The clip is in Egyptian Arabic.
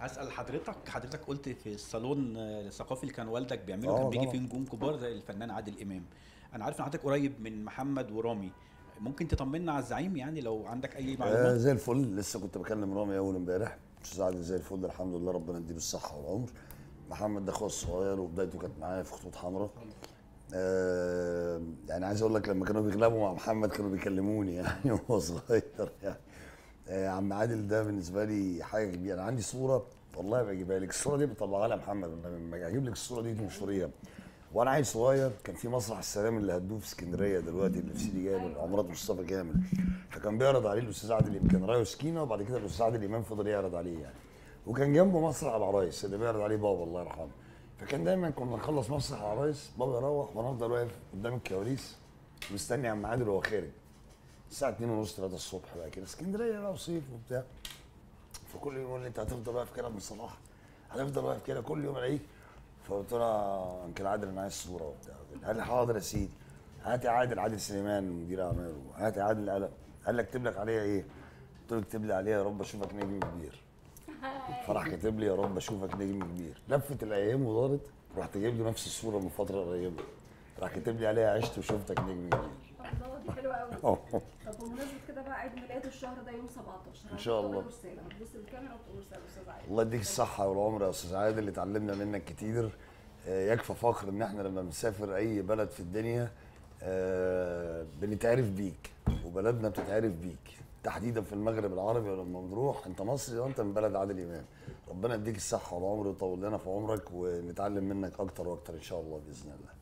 هسأل حضرتك حضرتك قلت في الصالون آه، الثقافي اللي كان والدك بيعمله آه كان بيجي طبعاً. فيه نجوم كبار زي الفنان عادل إمام أنا عارف إن حضرتك قريب من محمد ورامي ممكن تطمنا على الزعيم يعني لو عندك أي آه معلومات زي الفل لسه كنت بكلم رامي اول امبارح استاذ عادل زي الفل الحمد لله ربنا يديله الصحه والعمر محمد ده اخويا الصغير وبدايته كانت معايا في خطوط حمراء آه يعني عايز اقول لك لما كانوا بيغلبوا مع محمد كانوا بيكلموني يعني وهو صغير يعني آه عم عادل ده بالنسبه لي حاجه كبيره انا عندي صوره والله بجيبها لك الصوره دي بطلعها لها محمد لما اجيب لك الصوره دي دي مش صوريه وانا عيل صغير كان في مسرح السلام اللي هدوه في اسكندريه دلوقتي اللي في سيدي جابر عمارات مصطفى كامل فكان بيعرض عليه الاستاذ عادل امام كان رايه سكينه وبعد كده الاستاذ عادل امام فضل يعرض عليه يعني وكان جنبه مسرح العرايس اللي بيعرض عليه بابا الله يرحمه فكان دايما كنا نخلص مسرح العرايس بابا يروح وانا افضل واقف قدام الكواليس مستني عم عادل وهو خارج الساعه 2 ونص 3 الصبح بقى كده اسكندريه بقى وصيف وبتاع فكل يوم يقول لي انت هتفضل واقف كده من صلاح هتفضل واقف كده كل يوم الاقيك فقلت له انكل عادل انا عايز صوره وبتاع قال لي حاضر يا سيدي هات يا عادل عادل سليمان مدير اعماله هات يا عادل القلم قال لي اكتب لك عليها ايه؟ قلت له اكتب لي عليها يا رب اشوفك نجم كبير فراح كاتب لي يا رب اشوفك نجم كبير لفت الايام ودارت رحت جايب له نفس الصوره من فتره قريبه راح كاتب لي عليها عشت وشفتك نجم كبير الله دي حلوه قوي أوه. طب بمناسبه كده بقى عيد ميلاده الشهر ده يوم 17 إن شاء الله. هتقول له رساله هتبص للكاميرا وتقول رساله استاذ عادل الله يديك الصحة والعمر يا أستاذ عادل اللي اتعلمنا منك كتير آه، يكفى فخر إن إحنا لما بنسافر أي بلد في الدنيا آه، بنتعرف بيك وبلدنا بتتعرف بيك تحديدا في المغرب العربي ولما بنروح أنت مصري وأنت من بلد عادل إمام ربنا يديك الصحة والعمر ويطول لنا في عمرك ونتعلم منك أكتر وأكتر إن شاء الله بإذن الله